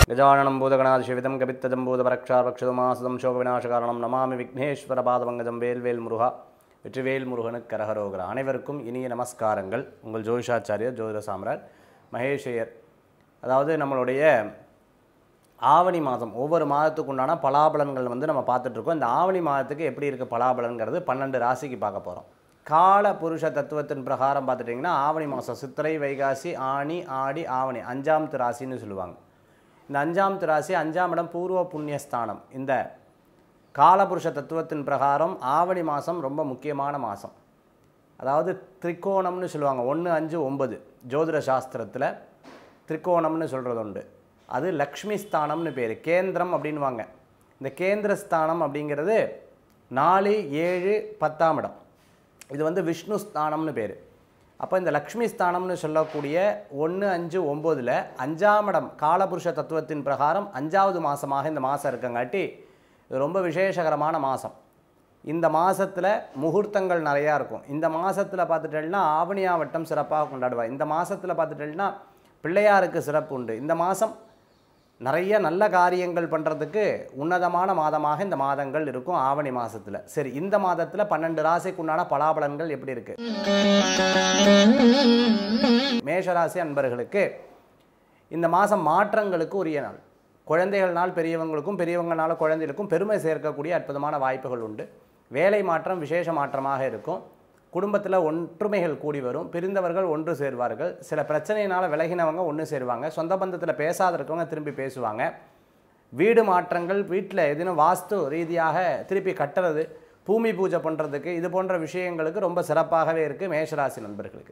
गजाननं भूतगणादिशिवितं कपित्तजम्बूतपरक्षापक्षुमासदं शोகவிநாசகாரணம் நமாமி விக்னேஸ்வர பாதவங்கஜம் வேல்வேல் முருகா வெற்றிவேல் முருகனுக்கு கரகரோகரா அனைவருக்கும் இனிய நமஸ்காரங்கள் உங்கள் ஜோதிஷாச்சாரியர் ஜோதிட சாம்ராட் மகேஷையர் அதாவது நம்மளுடைய ஆவணி மாதம் ஒவ்வொரு மாதத்துக்கு உண்டான பலாபலன்கள் வந்து நம்ம பார்த்துட்ருக்கோம் இந்த ஆவணி மாதத்துக்கு எப்படி இருக்குது பலாபலன்கிறது பன்னெண்டு ராசிக்கு பார்க்க போகிறோம் கால புருஷ தத்துவத்தின் பிரகாரம் பார்த்துட்டிங்கன்னா ஆவணி மாதம் சித்திரை வைகாசி ஆனி ஆடி ஆவணி அஞ்சாமத்து ராசின்னு சொல்லுவாங்க இந்த அஞ்சாமத்து ராசி அஞ்சாம் இடம் பூர்வ புண்ணியஸ்தானம் இந்த காலபுருஷ தத்துவத்தின் பிரகாரம் ஆவணி மாதம் ரொம்ப முக்கியமான மாதம் அதாவது திரிகோணம்னு சொல்லுவாங்க ஒன்று அஞ்சு ஒன்பது ஜோதிட சாஸ்திரத்தில் திரிகோணம்னு சொல்கிறது உண்டு அது லக்ஷ்மி ஸ்தானம்னு பேர் கேந்திரம் அப்படின்வாங்க இந்த கேந்திர ஸ்தானம் அப்படிங்கிறது நாலு ஏழு பத்தாம் இடம் இது வந்து விஷ்ணு ஸ்தானம்னு பேர் அப்போ இந்த லக்ஷ்மி ஸ்தானம்னு சொல்லக்கூடிய ஒன்று அஞ்சு ஒம்போதில் அஞ்சாம் இடம் காலபுருஷ தத்துவத்தின் பிரகாரம் அஞ்சாவது மாதமாக இந்த மாதம் இருக்கங்காட்டி இது ரொம்ப விசேஷகரமான மாதம் இந்த மாதத்தில் முகூர்த்தங்கள் நிறையா இருக்கும் இந்த மாதத்தில் பார்த்துட்டேன்னா ஆவணியாவட்டம் சிறப்பாக கொண்டாடுவார் இந்த மாதத்தில் பார்த்துட்டேன்னா பிள்ளையாருக்கு சிறப்பு உண்டு இந்த மாதம் நிறைய நல்ல காரியங்கள் பண்ணுறதுக்கு உன்னதமான மாதமாக இந்த மாதங்கள் இருக்கும் ஆவணி மாதத்தில் சரி இந்த மாதத்தில் பன்னெண்டு ராசிக்கு உண்டான பலாபலன்கள் எப்படி இருக்கு மேஷராசி அன்பர்களுக்கு இந்த மாதம் மாற்றங்களுக்கு உரிய நாள் குழந்தைகள்னால் பெரியவங்களுக்கும் பெரியவங்களால குழந்தைகளுக்கும் பெருமை சேர்க்கக்கூடிய அற்புதமான வாய்ப்புகள் உண்டு வேலை மாற்றம் விசேஷ மாற்றமாக இருக்கும் குடும்பத்தில் ஒற்றுமைகள் கூடி வரும் பிரிந்தவர்கள் ஒன்று சேர்வார்கள் சில பிரச்சனையினால் விலகினவங்க ஒன்று சேருவாங்க சொந்த பந்தத்தில் பேசாத இருக்கவங்க திரும்பி பேசுவாங்க வீடு மாற்றங்கள் வீட்டில் எதுனும் வாஸ்து ரீதியாக திருப்பி கட்டுறது பூமி பூஜை பண்ணுறதுக்கு இது போன்ற விஷயங்களுக்கு ரொம்ப சிறப்பாகவே இருக்குது மேஷராசி நண்பர்களுக்கு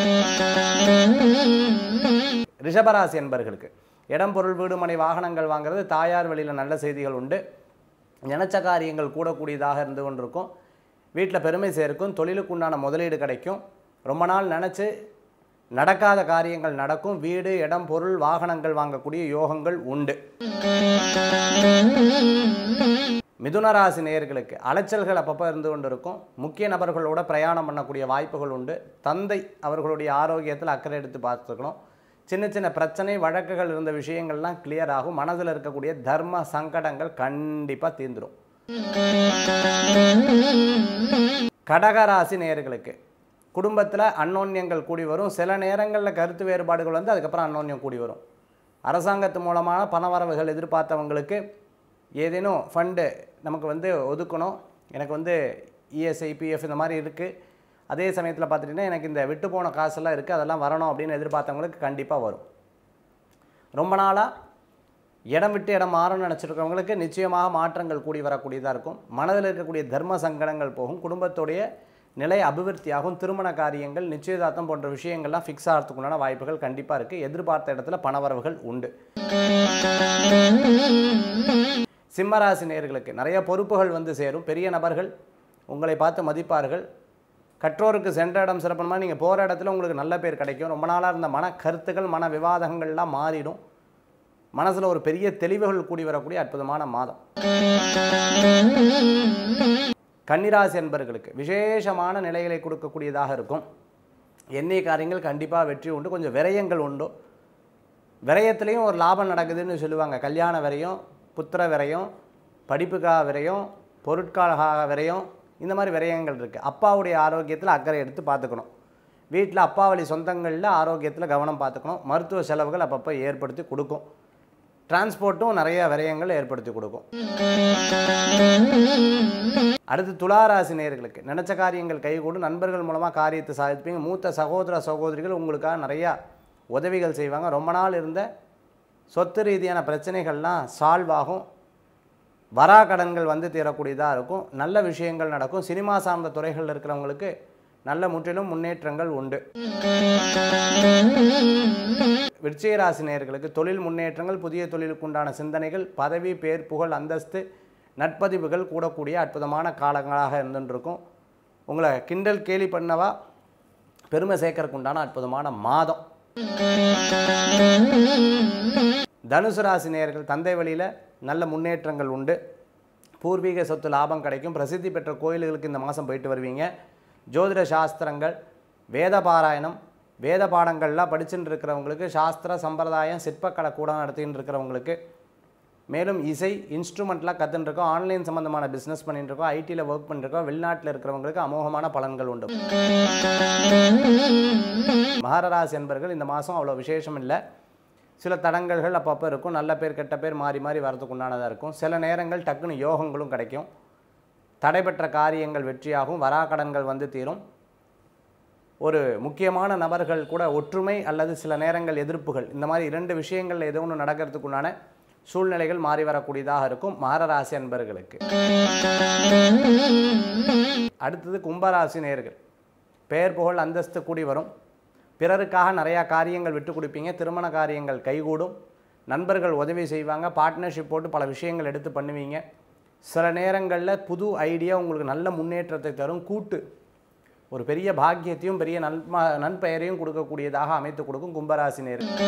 ரிஷபராசி நண்பர்களுக்கு இடம் பொருள் வீடு மனை வாகனங்கள் வாங்குறது தாயார் வழியில் நல்ல செய்திகள் உண்டு நினச்ச காரியங்கள் கூடக்கூடியதாக இருந்து கொண்டிருக்கும் வீட்டில் பெருமை சேர்க்கும் தொழிலுக்கு உண்டான முதலீடு கிடைக்கும் ரொம்ப நாள் நினச்சி நடக்காத காரியங்கள் நடக்கும் வீடு இடம் பொருள் வாகனங்கள் வாங்கக்கூடிய யோகங்கள் உண்டு மிதுன ராசி நேயர்களுக்கு அலைச்சல்கள் அப்பப்போ இருந்து கொண்டு இருக்கும் முக்கிய நபர்களோட பிரயாணம் பண்ணக்கூடிய வாய்ப்புகள் உண்டு தந்தை அவர்களுடைய ஆரோக்கியத்தில் அக்கறை எடுத்து பார்த்துக்கணும் சின்ன சின்ன பிரச்சனை வழக்குகள் இருந்த விஷயங்கள்லாம் கிளியர் ஆகும் மனதில் இருக்கக்கூடிய தர்ம சங்கடங்கள் கண்டிப்பாக தீர்ந்துடும் கடகராசி நேயர்களுக்கு குடும்பத்தில் அன்னோன்யங்கள் கூடி வரும் சில நேரங்களில் கருத்து வேறுபாடுகள் வந்து அதுக்கப்புறம் அன்னோன்யம் கூடி வரும் அரசாங்கத்து மூலமான பணவரவுகள் எதிர்பார்த்தவங்களுக்கு ஏதேனும் ஃபண்டு நமக்கு வந்து ஒதுக்கணும் எனக்கு வந்து இஎஸ்ஐ பிஎஃப் இந்த மாதிரி இருக்குது அதே சமயத்தில் பார்த்துட்டிங்கன்னா எனக்கு இந்த விட்டு போன காசெல்லாம் இருக்குது அதெல்லாம் வரணும் அப்படின்னு எதிர்பார்த்தவங்களுக்கு கண்டிப்பாக வரும் ரொம்ப நாளாக இடம் விட்டு இடம் மாறணும்னு நினச்சிருக்கிறவங்களுக்கு நிச்சயமாக மாற்றங்கள் கூடி வரக்கூடியதாக இருக்கும் மனதில் இருக்கக்கூடிய தர்ம சங்கடங்கள் போகும் குடும்பத்துடைய நிலை அபிவிருத்தியாகும் திருமண காரியங்கள் நிச்சயதார்த்தம் போன்ற விஷயங்கள்லாம் ஃபிக்ஸ் ஆகிறதுக்குண்டான வாய்ப்புகள் கண்டிப்பாக இருக்குது எதிர்பார்த்த இடத்துல பணவரவுகள் உண்டு சிம்மராசி நேயர்களுக்கு நிறைய பொறுப்புகள் வந்து சேரும் பெரிய நபர்கள் உங்களை பார்த்து மதிப்பார்கள் கற்றோருக்கு சென்ற இடம் சிறப்புமா நீங்கள் போகிற இடத்துல உங்களுக்கு நல்ல பேர் கிடைக்கும் ரொம்ப நாளாக இருந்த மன கருத்துக்கள் மன விவாதங்கள்லாம் மாறிடும் மனசில் ஒரு பெரிய தெளிவுகள் கூடி வரக்கூடிய அற்புதமான மாதம் கன்னிராசி என்பர்களுக்கு விசேஷமான நிலைகளை கொடுக்கக்கூடியதாக இருக்கும் எண்ணெய் காரியங்கள் கண்டிப்பாக வெற்றி உண்டு கொஞ்சம் விரயங்கள் உண்டு விரயத்துலேயும் ஒரு லாபம் நடக்குதுன்னு சொல்லுவாங்க கல்யாண விரயம் புத்திர விரயம் படிப்புக்காக விரயம் பொருட்காலாக விரயம் இந்த மாதிரி விரயங்கள் இருக்குது அப்பாவுடைய ஆரோக்கியத்தில் அக்கறை எடுத்து பார்த்துக்கணும் வீட்டில் அப்பா வழி சொந்தங்களில் ஆரோக்கியத்தில் கவனம் பார்த்துக்கணும் மருத்துவ செலவுகள் அப்பப்போ ஏற்படுத்தி கொடுக்கும் டிரான்ஸ்போர்ட்டும் நிறைய விரயங்கள் ஏற்படுத்தி கொடுக்கும் அடுத்து துளாராசி நேயர்களுக்கு நினச்ச காரியங்கள் கைகூடும் நண்பர்கள் மூலமாக காரியத்தை சாதிப்பீங்க மூத்த சகோதர சகோதரிகள் உங்களுக்காக நிறையா உதவிகள் செய்வாங்க ரொம்ப நாள் இருந்த சொத்து ரீதியான பிரச்சனைகள்லாம் சால்வ் ஆகும் வரா கடன்கள் வந்து தீரக்கூடியதாக இருக்கும் நல்ல விஷயங்கள் நடக்கும் சினிமா சார்ந்த துறைகளில் இருக்கிறவங்களுக்கு நல்ல முற்றிலும் முன்னேற்றங்கள் உண்டு விருச்சிக ராசி நேயர்களுக்கு தொழில் முன்னேற்றங்கள் புதிய தொழிலுக்கு உண்டான சிந்தனைகள் பதவி பேர் புகழ் அந்தஸ்து நட்பதிவுகள் கூடக்கூடிய அற்புதமான காலங்களாக இருந்துருக்கும் உங்களை கிண்டல் கேலி பண்ணவா பெருமை சேர்க்கறதுக்கு உண்டான அற்புதமான மாதம் தனுசு ராசி நேயர்கள் தந்தை வழியில் நல்ல முன்னேற்றங்கள் உண்டு பூர்வீக சொத்து லாபம் கிடைக்கும் பிரசித்தி பெற்ற கோயில்களுக்கு இந்த மாதம் போயிட்டு வருவீங்க ஜோதிட சாஸ்திரங்கள் வேத பாராயணம் வேத பாடங்கள்லாம் படிச்சுட்டு இருக்கிறவங்களுக்கு சாஸ்திர சம்பிரதாயம் சிற்பக்கலை கூட நடத்தின்னு இருக்கிறவங்களுக்கு மேலும் இசை இன்ஸ்ட்ருமெண்ட்லாம் கற்றுன்னு இருக்கோம் ஆன்லைன் சம்மந்தமான பிஸ்னஸ் பண்ணிட்டு இருக்கோம் ஐடியில் ஒர்க் பண்ணிருக்கோம் வெளிநாட்டில் இருக்கிறவங்களுக்கு அமோகமான பலன்கள் உண்டு மகர ராசி என்பர்கள் இந்த மாதம் அவ்வளோ விசேஷம் இல்லை சில தடங்கல்கள் அப்பப்போ இருக்கும் நல்ல பேர் கெட்ட பேர் மாறி மாறி வரதுக்கு உண்டானதாக இருக்கும் சில நேரங்கள் டக்குன்னு யோகங்களும் கிடைக்கும் தடைபெற்ற காரியங்கள் வெற்றியாகும் வராக்கடன்கள் வந்து தீரும் ஒரு முக்கியமான நபர்கள் கூட ஒற்றுமை அல்லது சில நேரங்கள் எதிர்ப்புகள் இந்த மாதிரி இரண்டு விஷயங்கள் ஏதோ ஒன்று நடக்கிறதுக்குண்டான சூழ்நிலைகள் மாறி வரக்கூடியதாக இருக்கும் மாரராசி அன்பர்களுக்கு அடுத்தது கும்பராசி நேர்கள் பெயர் புகழ் அந்தஸ்து கூடி வரும் பிறருக்காக நிறையா காரியங்கள் விட்டு கொடுப்பீங்க திருமண காரியங்கள் கைகூடும் நண்பர்கள் உதவி செய்வாங்க பார்ட்னர்ஷிப் போட்டு பல விஷயங்கள் எடுத்து பண்ணுவீங்க சில நேரங்களில் புது ஐடியா உங்களுக்கு நல்ல முன்னேற்றத்தை தரும் கூட்டு ஒரு பெரிய பாக்கியத்தையும் பெரிய நன்ம நன்பெயரையும் கொடுக்கக்கூடியதாக அமைத்து கொடுக்கும் கும்பராசி நேர்கள்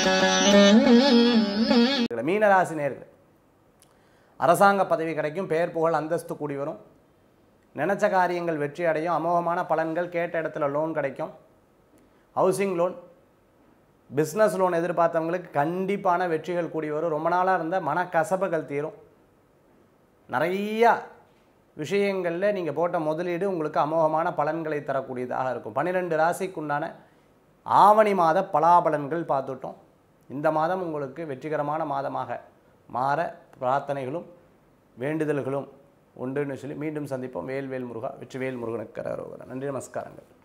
மீனராசி நேர்கள் அரசாங்க பதவி கிடைக்கும் பெயர் புகழ் அந்தஸ்து கூடி வரும் நினச்ச காரியங்கள் வெற்றி அடையும் அமோகமான பலன்கள் கேட்ட இடத்துல லோன் கிடைக்கும் ஹவுசிங் லோன் பிஸ்னஸ் லோன் எதிர்பார்த்தவங்களுக்கு கண்டிப்பான வெற்றிகள் கூடி வரும் ரொம்ப நாளாக இருந்த மனக்கசப்புகள் தீரும் நிறையா விஷயங்களில் நீங்கள் போட்ட முதலீடு உங்களுக்கு அமோகமான பலன்களை தரக்கூடியதாக இருக்கும் பன்னிரெண்டு ராசிக்குண்டான ஆவணி மாத பலாபலன்கள் பார்த்துட்டோம் இந்த மாதம் உங்களுக்கு வெற்றிகரமான மாதமாக மாற பிரார்த்தனைகளும் வேண்டுதல்களும் உண்டுன்னு சொல்லி மீண்டும் சந்திப்போம் வேல்வேல் முருகா வெற்றிவேல் முருகனுக்கு கரோகரா நன்றி நமஸ்காரங்கள்